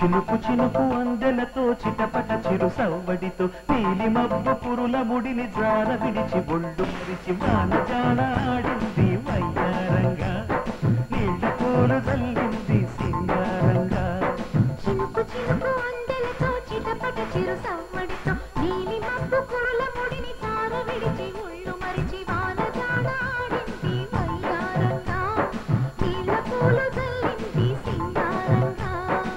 చినుకు చినుకు అందెలతో చిటపట చిరు సవ్వడితో నీలి మబ్బు పురుల ముడిని జార విడిచి ఒళ్ళు మరిచి వాన జాన ఆడింది వయ్యారంగా నీళ్ళ పూలు జల్లింది సింగారంగా చినుకు చినుకు అందెలతో చిటపట చిరు సవ్వడితో నీలి మబ్బు కురుల ముడిని తార విడిచి ఒళ్ళు మరిచి వాన జాడ ఆడింది వయ్యారంగా నీళ్ళ పూలు జల్లింది సింగారంగా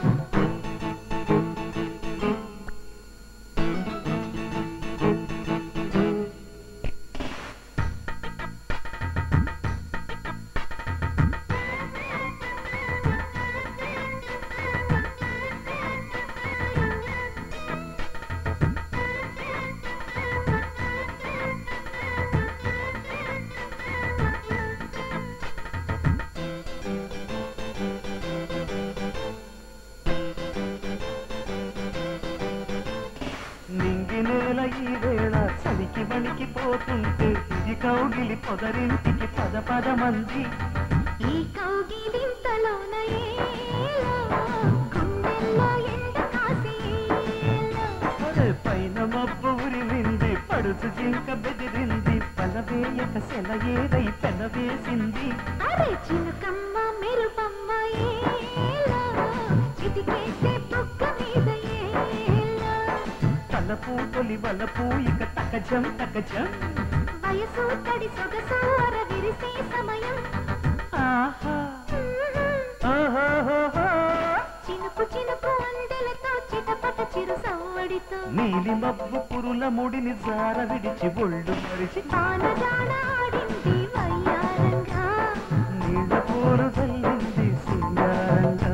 నింగి నేల ఈ వేళ చలికి వణికి పోతుంటే ఇది కౌగిలి పొదరింటికి పద పద మంది ఈ కౌగిలింతలోన ఏలో గుండెల్లో ఎండ కాసేలో ఒరే పైన మబ్బు ఉరిమింది పడుచు జింక బెదిరింది పలవేయక సెలయేరై పెనవేసింది అరే చిలుకమ్మ మెరుపమ్మ ఏలో చిటికేసే బుగ్గ మీద ఏలో తలపు తొలి వలపు ఇక తకజం తకజం వయసు తడి సొగసు అర విరిసే సమయం ఆహా ఓహోహోహో. చినుకు చినుకు అందెలతో చిటపట చిరు సవ్వడితో నీలి మబ్బు పురుల ముడిని జార విడిచి ఒళ్ళు మరిచి తాన జాన ఆడింది వయ్యారంగా నీళ్ళ పూలు చల్లింది సింగారంగా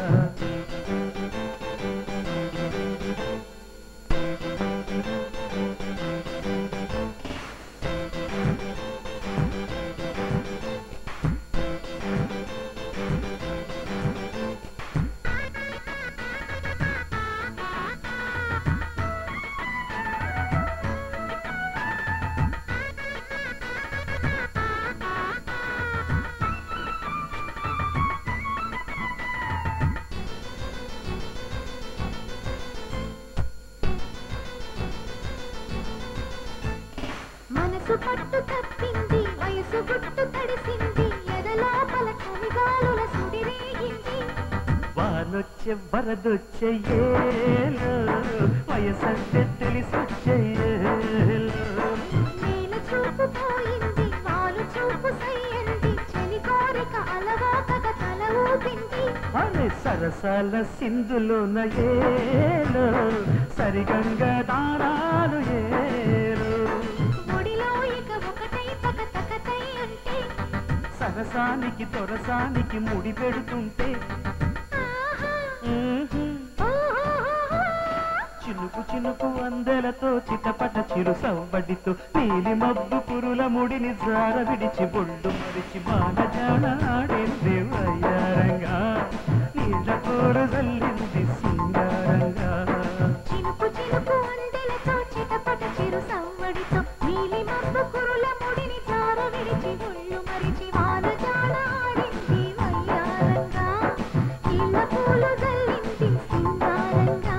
మనసు పట్టు తప్పింది వయసు గుట్టు తడిసింది ఎదలోపల కవిగాలుల సుడిరేగింది వానొచ్చే వరదొచ్చే ఏలో వయసంటే తెలిసొచ్చే ఏలో నేల చూపు పోయింది వాలు చూపు సయ్యంది చలి కోరిక అలవాకగ తల ఊపింది అనే సరసాల సింధులోన ఏలో సరిగంగ దారాలు ఏలో ఒడిలో ఇక ఒకటై తక తకతై అంటే సరసానికి తొరసానికి ముడి పెడుతుంటే ఆహా, మ్మ్హ్మ్. ఓహోహోహో. చినుకు చినుకు అందెలతో చిటపట చిరు సవ్వడితో నీలి మబ్బు పురుల ముడిని జార విడిచి బొళ్ళు మరిచి మానజాడ ఆడింది వయ్యారంగా నీళ్ళ కూర జల్లింది సింగారంగా చినుకు చినుకు అందెలతో చిటపట చిరు సవ్వడితో నీలి మబ్బు కురుల ముడిని జార విడిచి ఒళ్ళు మరిచి వాన జాడ ఆడింది వయ్యారంగా నీళ్ళ పూలు జల్లింది సింగారంగా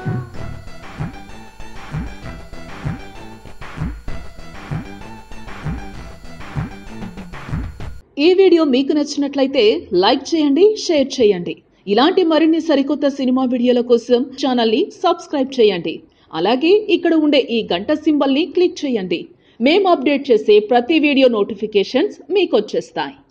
ఈ వీడియో మీకు నచ్చినట్లయితే లైక్ చేయండి షేర్ చేయండి ఇలాంటి మరిన్ని సరికొత్త సినిమా వీడియోల కోసం ఛానల్ని సబ్స్క్రైబ్ చేయండి అలాగే ఇక్కడ ఉండే ఈ గంట సింబల్ని క్లిక్ చేయండి మేము అప్డేట్ చేసే ప్రతి వీడియో నోటిఫికేషన్స్ మీకు వచ్చేస్తాయి